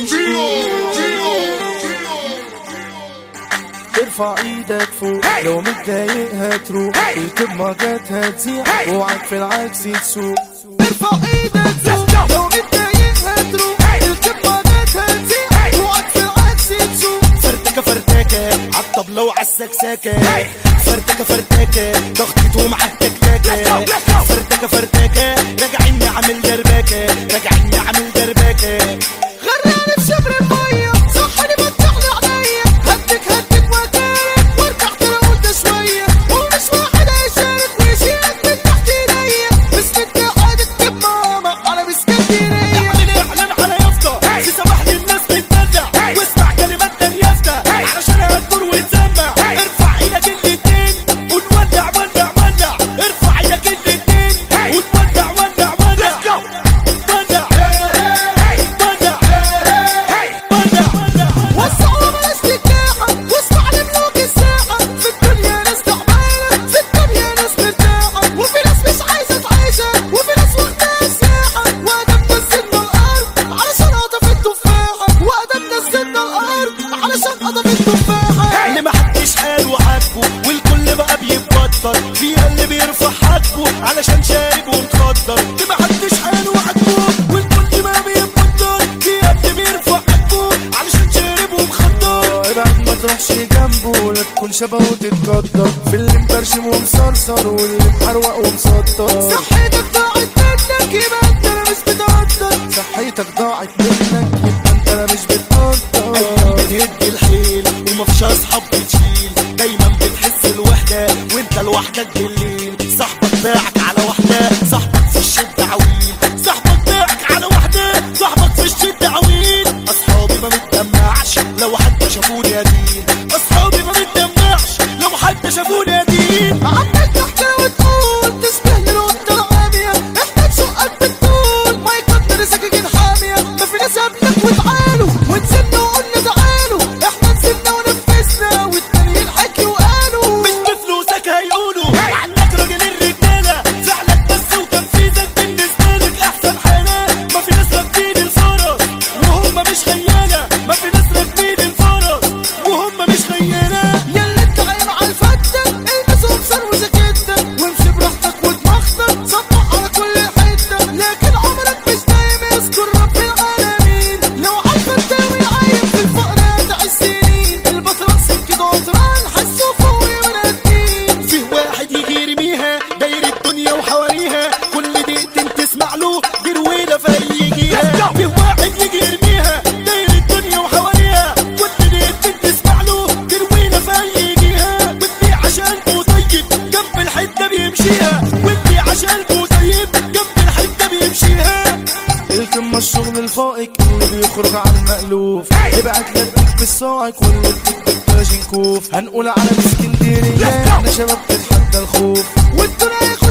ارفع ايدك فوق لو متضايق هتروح الكماجات هتزيع اوعك في العكس تسوق ارفع ايدك فوق لو متضايق هتروح الكماجات هتزيع اوعك في العكس تسوق فرتكه فرتكه عالطبلة وعالسكسكة فرتكه فرتكه ضغطت ومعاك تكتكة فرتكه فرتكه راجعين نعمل دربكة راجعين نعمل دربكة غرقاني في شبر المية صحني فتحلي عينيا هدك هدك مكانك وارجع ترى قلت شوية ومش واحد هيشارك ويشيلك من تحت ايديا بس انت قاعد تجيب ماما على اسكندرية اعلن اعلن على يافطة تسمح للناس تتدلع واسمع كلمات اليافطة علشان هتدور وتسمع ارفع ايدك الاتنين ونولع ولع ولع ارفع ايدك الاتنين ونولع ولع ولع ولع ولع ولع وسعوا بلاش تتلاحى واسمع لملوك الساحة في الدنيا ناس تعبانة في الدنيا ناس مرتاحة وفي ناس مش عايزة تعيشها وفي ناس واخدها الساحة وأدم نزلنا الأرض علشان قطف التفاحة وأدم نزلنا الأرض علشان قطف التفاحة اللي محدش قال وعاتبه والكل بقى بيتبطل فيها اللي بيرفع حاجبه علشان شارب ومتخدر اللي محدش قال وعاتبه والكل بقى بيتبطل فيها اللي بيرفع حاجبه علشان شارب ومخدر ابعد ما تروحش جنبه لا تكون شبهه وتتقدر في اللي مبرشم ومصرصر واللي محروق ومسطر صحتك ضاعت منك يبقى انت لا مش بتقدر صحتك ضاعت منك يبقى انت لا مش بتقدر بتهد الحيل ومفيش اصحاب بتشيل دايما بتحس الوحدة وانت لوحدك بالليل صاحبك باعك على واحدة صاحبك في الشدة عويل صاحبك باعك على واحدة صاحبك في الشدة عويل اصحابي ما بتدمعش لو حد شافوني يدين اصحابي ما بتدمعش لو حد شافوني يدين عمال تحكي وتقول تستاهل القطة العامية احنا بشقك بالطول ما يقدر سكاكين حامية ما في ناس قبلك وتعالوا ونزلنا وقلنا تعالوا احنا نزلنا ونفذنا والتانيين حكي وقالوا مش بفلوسك هيقولوا عنك راجل الرجالة فعلك بس وتنفيذك بالنسبة لك أحسن حالة ما في ناس راكبين الفرس وهم مش خيانة ما في ناس راكبين الفرس وهم مش خيانة يلا انت قايم على الفتة البس وبصر وجاكيتة وامشي براحتك ودماغتك صبح على كل حتة لكن عمرك مش دايم يذكر رب العالمين لو عارفة انت ويعايم في الفقر هتعيش سنين البطرس كده قطران حسوا فوق ونادين فيه واحد يجي يرميها داير الدنيا وحواليها كل دقيقتين تسمع له دي رويلة فيجيها فيه واحد يجي يرميها داير الدنيا وحواليها كل دقيقتين تسمع له دي رويلة فيجيها واللي عشان طيب جنب الحتة بيمشيها واللي عشان طيب جنب الحتة بيمشيها الكلمة الشغل الفائق اللي بيخرج عن المألوف ابعت لك بالصاعق واللي بتكتب كوف هنقول على اسكندرية احنا شباب تتحدى الخوف والدنيا